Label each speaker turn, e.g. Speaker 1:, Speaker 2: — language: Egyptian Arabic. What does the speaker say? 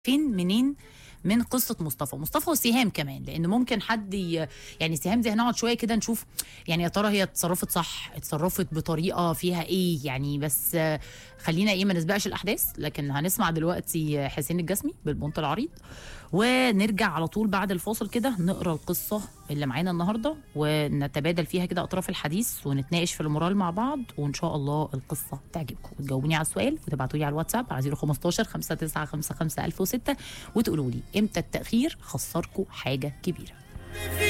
Speaker 1: فين منين من قصه مصطفى مصطفى وسهام كمان لان ممكن حد ي... يعني سهام دي هنقعد شويه كده نشوف يعني يا ترى هي اتصرفت صح اتصرفت بطريقه فيها ايه يعني بس آه، خلينا ايه ما نسبقش الاحداث لكن هنسمع دلوقتي حسين الجسمي بالبنط العريض ونرجع على طول بعد الفاصل كده نقرا القصه اللي معانا النهارده ونتبادل فيها كده اطراف الحديث ونتناقش في المورال مع بعض وان شاء الله القصه تعجبكم وتجاوبوني على السؤال وتبعتوا لي على الواتساب على 015 5955 1006 وتقولوا لي امتى التاخير خسركم حاجه كبيره